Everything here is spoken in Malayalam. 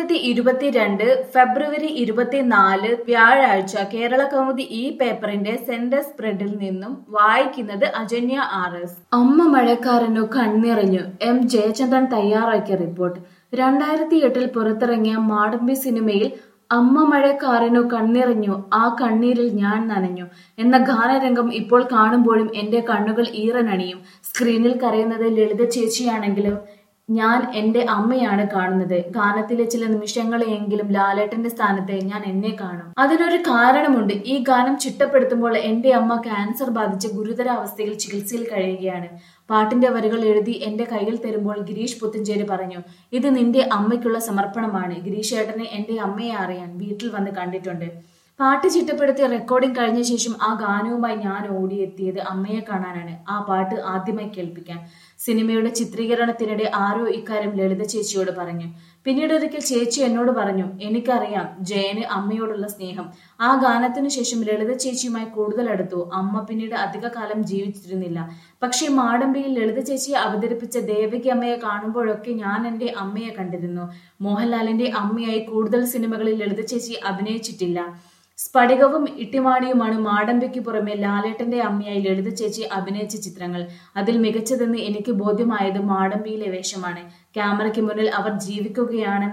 രണ്ടായിരത്തി ഇരുപത്തിരണ്ട് ഫെബ്രുവരി ഇരുപത്തിനാല് വ്യാഴാഴ്ച കേരള കൗമുദി ഈ പേപ്പറിന്റെ സെന്റർ സ്പ്രെഡിൽ നിന്നും വായിക്കുന്നത് അജന്യ ആർ എസ് അമ്മ മഴക്കാരനു കണ്ണിറഞ്ഞു എം ജയചന്ദ്രൻ തയ്യാറാക്കിയ റിപ്പോർട്ട് രണ്ടായിരത്തി എട്ടിൽ പുറത്തിറങ്ങിയ മാടമ്പി സിനിമയിൽ അമ്മ മഴക്കാരനു കണ്ണിറഞ്ഞു ആ കണ്ണീരിൽ ഞാൻ നനഞ്ഞു എന്ന ഗാനരംഗം ഇപ്പോൾ കാണുമ്പോഴും എന്റെ കണ്ണുകൾ ഈറനണിയും സ്ക്രീനിൽ കരയുന്നത് ലളിത ചേച്ചിയാണെങ്കിലും ഞാൻ എന്റെ അമ്മയാണ് കാണുന്നത് ഗാനത്തിലെ ചില നിമിഷങ്ങളെയെങ്കിലും ലാലേട്ടന്റെ സ്ഥാനത്ത് ഞാൻ എന്നെ കാണും അതിനൊരു കാരണമുണ്ട് ഈ ഗാനം ചിട്ടപ്പെടുത്തുമ്പോൾ എന്റെ അമ്മ ക്യാൻസർ ബാധിച്ച് ഗുരുതരാവസ്ഥയിൽ ചികിത്സയിൽ കഴിയുകയാണ് പാട്ടിന്റെ വരികൾ എഴുതി എന്റെ കയ്യിൽ തരുമ്പോൾ ഗിരീഷ് പുത്തഞ്ചേരി പറഞ്ഞു ഇത് നിന്റെ അമ്മയ്ക്കുള്ള സമർപ്പണമാണ് ഗിരീഷ് ഏട്ടനെ എന്റെ അമ്മയെ അറിയാൻ വീട്ടിൽ വന്ന് കണ്ടിട്ടുണ്ട് പാട്ട് ചിട്ടപ്പെടുത്തി റെക്കോർഡിംഗ് കഴിഞ്ഞ ശേഷം ആ ഗാനവുമായി ഞാൻ ഓടിയെത്തിയത് അമ്മയെ കാണാനാണ് ആ പാട്ട് ആദ്യമായി കേൾപ്പിക്കാൻ സിനിമയുടെ ചിത്രീകരണത്തിനിടെ ആരോ ഇക്കാര്യം ലളിത ചേച്ചിയോട് പറഞ്ഞു പിന്നീട് ഒരിക്കൽ ചേച്ചി എന്നോട് പറഞ്ഞു എനിക്കറിയാം ജയന് അമ്മയോടുള്ള സ്നേഹം ആ ഗാനത്തിനു ശേഷം ലളിത ചേച്ചിയുമായി കൂടുതൽ അടുത്തു അമ്മ പിന്നീട് അധികകാലം ജീവിച്ചിരുന്നില്ല പക്ഷേ മാടമ്പിയിൽ ലളിത ചേച്ചിയെ അവതരിപ്പിച്ച ദേവകി അമ്മയെ കാണുമ്പോഴൊക്കെ ഞാൻ എന്റെ അമ്മയെ കണ്ടിരുന്നു മോഹൻലാലിന്റെ അമ്മയായി കൂടുതൽ സിനിമകളിൽ ലളിത ചേച്ചി അഭിനയിച്ചിട്ടില്ല സ്ഫടികവും ഇട്ടിമാടിയുമാണ് മാടമ്പിക്ക് പുറമെ ലാലേട്ടന്റെ അമ്മയായി ലളിത ചേച്ചി അഭിനയിച്ച ചിത്രങ്ങൾ അതിൽ മികച്ചതെന്ന് എനിക്ക് ബോധ്യമായത് മാടമ്പിയിലെ വേഷമാണ് ക്യാമറയ്ക്ക് മുന്നിൽ അവർ ജീവിക്കുകയാണ്